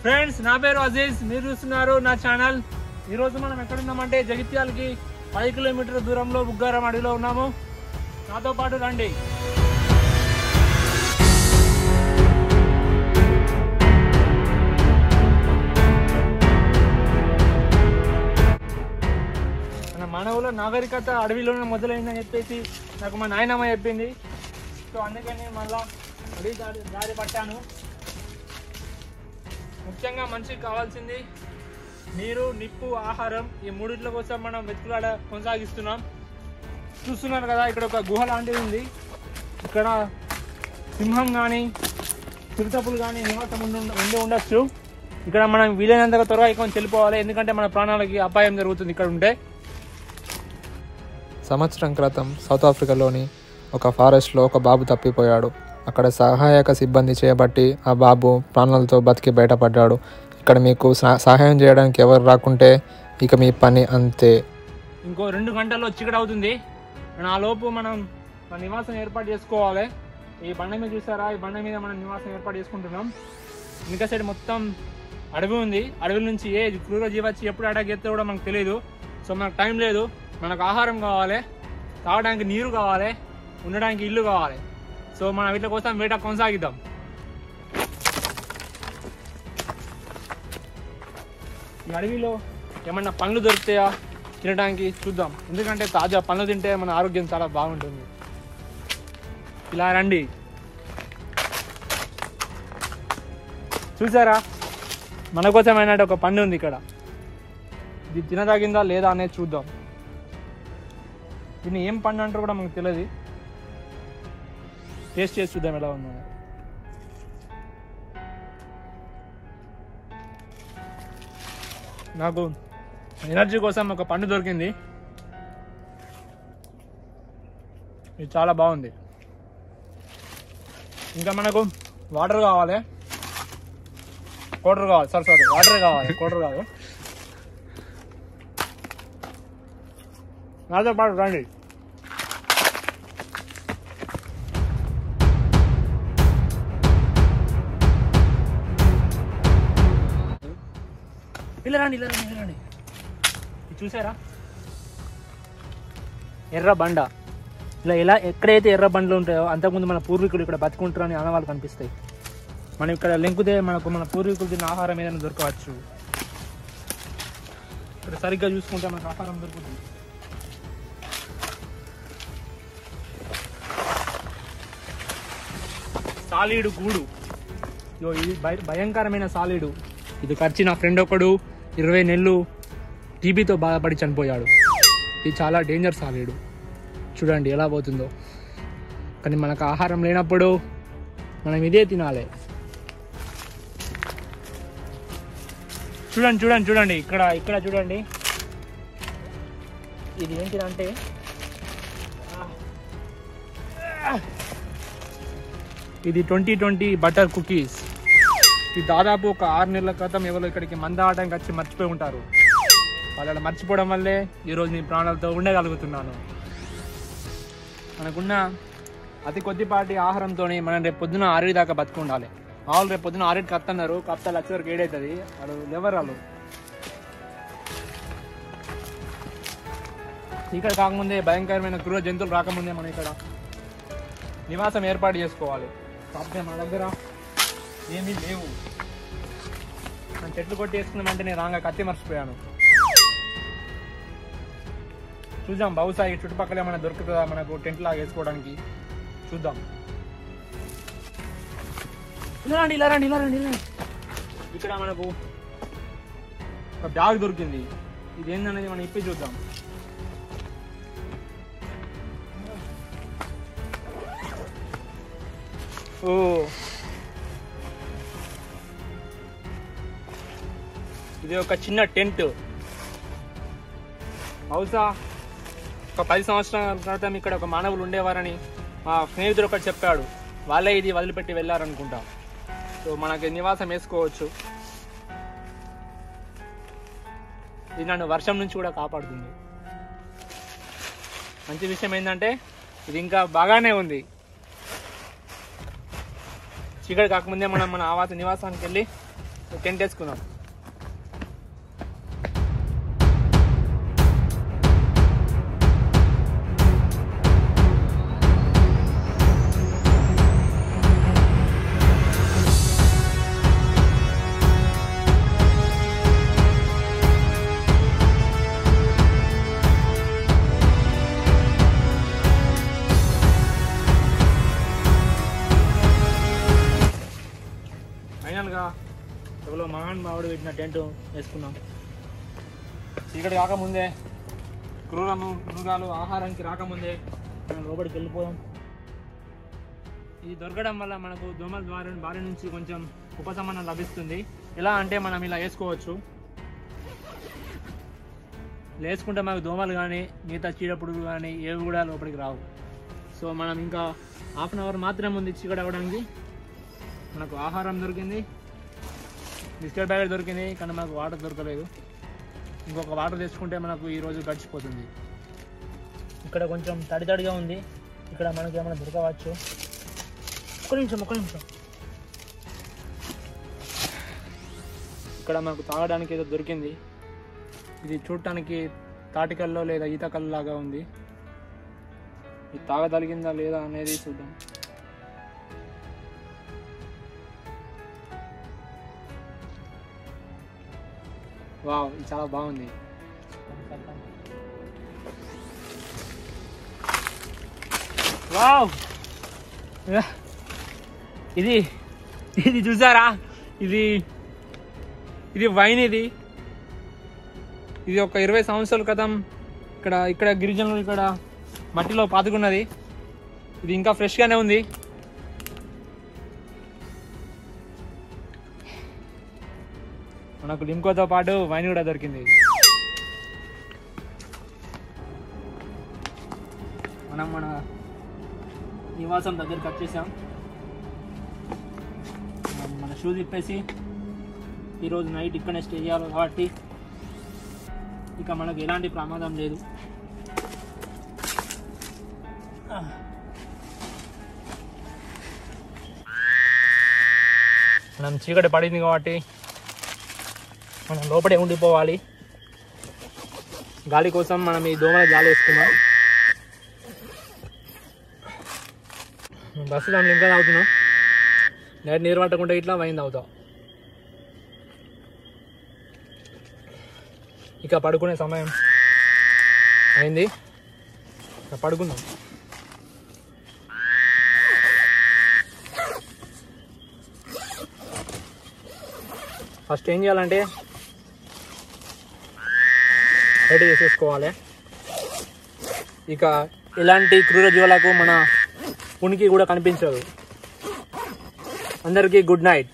Friends నా పేరు అజీజ్ మీరు చూస్తున్నారు నా ఛానల్ ఈరోజు మనం ఎక్కడున్నామంటే జగిత్యాలకి పది కిలోమీటర్ల దూరంలో బుగ్గారం అడవిలో ఉన్నాము నాతో పాటు రండి మన మానవుల నాగరికత అడవిలోనే మొదలైందని చెప్పేసి నాకు మా నాయనమ్మ చెప్పింది సో అందుకని నేను మళ్ళా అడవి దారి దారి పట్టాను ముఖ్యంగా మనిషికి కావాల్సింది నీరు నిప్పు ఆహారం ఈ మూడిట్ల కోసం మనం వెతుకులాడ కొనసాగిస్తున్నాం చూస్తున్నారు కదా ఇక్కడ ఒక గుహ లాంటిది ఉంది ఇక్కడ సింహం కానీ చిరుతపులు కానీ నివాసం ఉండి ఉండి ఉండొచ్చు ఇక్కడ మనం వీలైనంతగా త్వరగా ఇక్కడ వెళ్ళిపోవాలి ఎందుకంటే మన ప్రాణాలకి అపాయం జరుగుతుంది ఇక్కడ ఉంటే సంవత్సరం క్రితం సౌత్ ఆఫ్రికాలోని ఒక ఫారెస్ట్లో ఒక బాబు తప్పిపోయాడు అక్కడ సహాయక సిబ్బంది చేయబట్టి ఆ బాబు ప్రాణాలతో బతికి బయటపడ్డాడు ఇక్కడ మీకు సహ- సహాయం చేయడానికి ఎవరు రాకుంటే ఇక మీ పని అంతే ఇంకో రెండు గంటల్లో చీకటి అవుతుంది మన ఆ లోపు మనం మన నివాసం ఏర్పాటు చేసుకోవాలి ఈ బండ మీద చూసారా ఈ బండ మీద మనం నివాసం ఏర్పాటు చేసుకుంటున్నాం వెనుక సైడ్ మొత్తం అడవి ఉంది అడవి నుంచి ఏ క్రూర జీవచ్చి ఎప్పుడు అటాక్ చేస్తే కూడా మనకు తెలియదు సో మనకు టైం లేదు మనకు ఆహారం కావాలి తాగడానికి నీరు కావాలి ఉండడానికి ఇల్లు కావాలి సో మనం వీటి కోసం వేట కొనసాగిద్దాం ఈ అడవిలో ఏమన్నా పండ్లు దొరుకుతాయా తినడానికి చూద్దాం ఎందుకంటే తాజా పండ్లు తింటే మన ఆరోగ్యం చాలా బాగుంటుంది ఇలా రండి చూసారా మన కోసమైనట్టు ఒక పండు ఉంది ఇక్కడ ఇది తినదగిందా లేదా అనేది చూద్దాం దీన్ని ఏం పండు అంటారు కూడా మనకు తెలియదు టేస్ట్ చేసి చూద్దాం ఎలా ఉందో నాకు ఎనర్జీ కోసం ఒక పండు దొరికింది ఇది చాలా బాగుంది ఇంకా మనకు వాటర్ కావాలి కోటర్ కావాలి సారీ సారీ వాటర్ కావాలి కోటర్ కాదు నాతో పాటు రండి ఇలా రండి ఇలా రండి ఇలా రండి ఇది చూసారా ఎర్ర బండ ఇలా ఎలా ఎక్కడైతే ఎర్ర బండ్లు ఉంటాయో అంతకుముందు మన పూర్వీకులు ఇక్కడ బతుకుంటారని ఆనవాళ్ళు కనిపిస్తాయి మనం ఇక్కడ లెంకుతే మనకు మన పూర్వీకులు తిన్న ఆహారం ఏదైనా దొరకవచ్చు ఇక్కడ సరిగ్గా చూసుకుంటే మనకు ఆహారం దొరుకుతుంది సాలీడు గూడు ఇగో ఇది భయ- భయంకరమైన సాలీడు ఇది ఖర్చి నా ఫ్రెండ్ ఒకడు ఇరవై నెలలు టీబీతో బాధపడి చనిపోయాడు ఇది చాలా డేంజర్ సాలీడు చూడండి ఎలా పోతుందో కానీ మనకు ఆహారం లేనప్పుడు మనం ఇదే తినాలి చూడండి చూడండి చూడండి ఇక్కడ ఇక్కడ చూడండి ఇది ఏంటిదంటే ఇది ట్వంటీ ట్వంటీ బటర్ కుకీస్ ఇది దాదాపు ఒక ఆరు నెలల క్రితం ఎవరో ఇక్కడికి మంద ఆడడానికి వచ్చి మర్చిపోయి ఉంటారు వాళ్ళు అలా మర్చిపోవడం వల్లే ఈరోజు నేను ప్రాణాలతో ఉండగలుగుతున్నాను మనకున్న అతి కొద్దిపాటి ఆహారంతో మనం రేపు పొద్దున ఆరు దాకా బతుకు ఉండాలి మామూలు రేపు పొద్దున ఆరుకి కత్తన్నారు కత్త లక్ష వరకు ఏడవుతుంది వాళ్ళు ఎవరు వాళ్ళు ఇక్కడ కాకముందే భయంకరమైన క్రూర జంతువులు రాకముందే మనం ఇక్కడ నివాసం ఏర్పాటు చేసుకోవాలి కాకపోతే మన దగ్గర ఏమీ లేవు మనం చెట్లు కొట్టేసుకున్నామంటే నేను రాగా కత్తి మర్చిపోయాను చూద్దాం బహుశా ఈ చుట్టుపక్కల ఏమైనా దొరుకుతుందా మనకు టెంట్ లాగా వేసుకోవడానికి చూద్దాం ఇలా రండి ఇలా రండి ఇలా రండి ఇలా రండి. ఇక్కడ మనకు ఒక బ్యాగ్ దొరికింది ఇది ఏందనేది మనం ఇప్పి చూద్దాం ఓ ఇది ఒక చిన్న టెంట్ బహుశా ఒక పది సంవత్సరాల క్రితం ఇక్కడ ఒక మానవులు ఉండేవారని మా స్నేహితుడు ఒకటి చెప్పాడు వాళ్ళే ఇది వదిలిపెట్టి వెళ్ళారనుకుంటా సో మనకి నివాసం వేసుకోవచ్చు ఇది నన్ను వర్షం నుంచి కూడా కాపాడుతుంది మంచి విషయం ఏంటంటే ఇది ఇంకా బాగానే ఉంది చీకటి కాకముందే మనం మన ఆవాస నివాసానికి వెళ్ళి టెంట్ వేసుకుందాం ఫైనల్గా ఎవరో మహాన్ మావిడు పెట్టిన టెంట్ వేసుకున్నాం చీకటి కాకముందే క్రూరము మృగాలు ఆహారానికి రాకముందే మనం లోపలికి వెళ్ళిపోయాం ఇది దొరకడం వల్ల మనకు దోమల ద్వారా బారి నుంచి కొంచెం ఉపశమనం లభిస్తుంది ఎలా అంటే మనం ఇలా వేసుకోవచ్చు ఇలా వేసుకుంటే మనకు దోమలు కానీ మిగతా చీడపుడులు కానీ ఏవి కూడా లోపలికి రావు సో మనం ఇంకా హాఫ్ అన్ అవర్ మాత్రమే ఉంది చీకటి అవ్వడానికి మనకు ఆహారం దొరికింది బిస్కెట్ ప్యాకెట్ దొరికింది కానీ మనకు వాటర్ దొరకలేదు ఇంకొక వాటర్ తెచ్చుకుంటే మనకు ఈరోజు గడిచిపోతుంది ఇక్కడ కొంచెం తడి తడిగా ఉంది ఇక్కడ మనకి ఏమైనా దొరకవచ్చు ఒక్క నిమిషం ఒక్క నిమిషం ఇక్కడ మనకు తాగడానికి ఏదో దొరికింది ఇది చూడటానికి తాటికల్లో లేదా ఈత కళ్ళు లాగా ఉంది ఇది తాగదలిగిందా లేదా అనేది చూద్దాం వావ్ ఇది చాలా బాగుంది వావ్ ఇది ఇది చూసారా ఇది ఇది వైన్ ఇది ఇది ఒక ఇరవై సంవత్సరాల క్రితం ఇక్కడ ఇక్కడ గిరిజనులు ఇక్కడ మట్టిలో పాతుకున్నది ఇది ఇంకా ఫ్రెష్గానే ఉంది మనకు లింకోతో పాటు వైన్ కూడా దొరికింది మనం మన నివాసం దగ్గరికి వచ్చేసాం మనం మన షూ తిప్పేసి ఈరోజు నైట్ ఇక్కడనే స్టే చేయాలి కాబట్టి ఇక మనకు ఎలాంటి ప్రమాదం లేదు మనం చీకటి పడింది కాబట్టి మనం లోపలే ఉండిపోవాలి గాలి కోసం మనం ఈ దోమల జాలి వేసుకున్నాం బస్సు దాంట్లో ఇంకా తాగుతున్నాం నైట్ నీరు పట్టకుండా ఇట్లా వైన్ తాగుతాం ఇక పడుకునే సమయం అయింది ఇక పడుకుందాం ఫస్ట్ ఏం చేయాలంటే రెడీ చేసేసుకోవాలి ఇక ఇలాంటి క్రూర జీవులకు మన ఉనికి కూడా కనిపించదు అందరికీ గుడ్ నైట్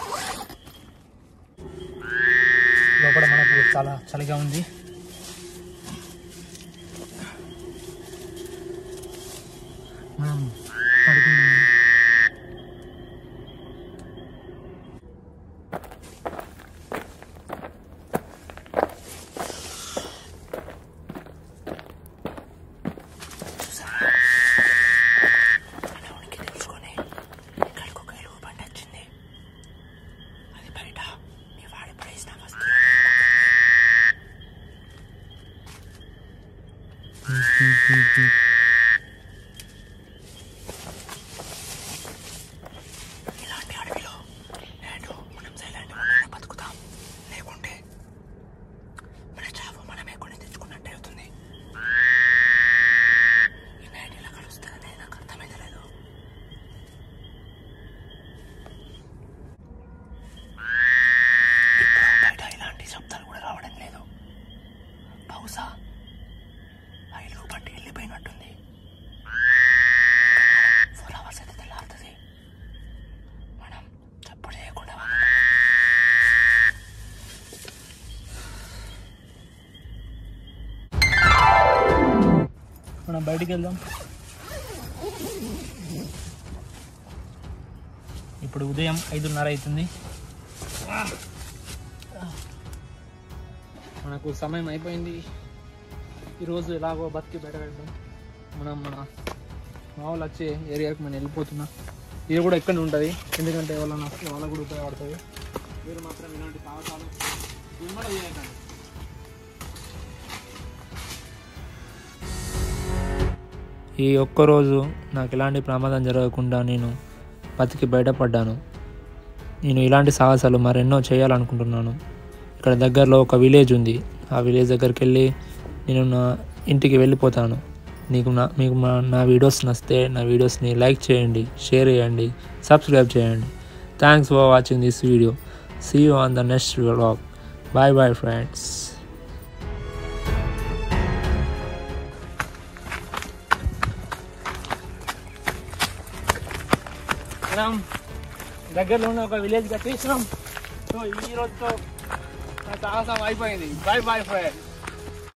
లోపల మనకు చాలా చలిగా ఉంది మనం పడుకుందాం ఇలాంటి అడవిలో నేను మనం సైలెంట్ ఉండనే బతుకుతాం లేకుంటే మన చావు మనమే కొని తెచ్చుకున్నట్టే అవుతుంది ఈ నైట్ ఇలా కలుస్తుందని నాకు అర్థమైతే లేదు ఇప్పుడు బయట ఇలాంటి శబ్దాలు కూడా రావడం లేదు బహుశా ఆ ఇల్లు బట్టి వెళ్ళిపోయినట్టుంది ఫోర్ అవర్స్ అయితే తెల్లారుతుంది మనం చప్పుడు చేయకుండా ఉండాలి. మనం బయటికి వెళ్దాం ఇప్పుడు ఉదయం ఐదున్నర అవుతుంది మనకు సమయం అయిపోయింది ఈరోజు ఎలాగో బతికి బయట వెళ్దాం మనం మన మా వాళ్ళు వచ్చే ఏరియాకి మనం వెళ్ళిపోతున్నా ఇది కూడా ఎక్కడ ఉంటుంది ఎందుకంటే వాళ్ళ వాళ్ళకు కూడా ఉపయోగపడుతుంది మీరు మాత్రం ఇలాంటి సాహసాలు విమల చేయకండి ఈ ఒక్కరోజు నాకు ఎలాంటి ప్రమాదం జరగకుండా నేను బతికి బయటపడ్డాను నేను ఇలాంటి సాహసాలు మరెన్నో చేయాలనుకుంటున్నాను ఇక్కడ దగ్గరలో ఒక విలేజ్ ఉంది ఆ విలేజ్ దగ్గరికి వెళ్ళి నేను నా ఇంటికి వెళ్ళిపోతాను నీకు నా మీకు మా నా వీడియోస్ నచ్చితే నా వీడియోస్ని లైక్ చేయండి షేర్ చేయండి సబ్స్క్రైబ్ చేయండి thanks for watching this video see you on the next vlog bye bye friends మనం దగ్గరలో ఉన్న ఒక విలేజ్ కట్టేసినాం సో ఈ రోజుతో నా సాహసం అయిపోయింది బాయ్ బాయ్ ఫ్రెండ్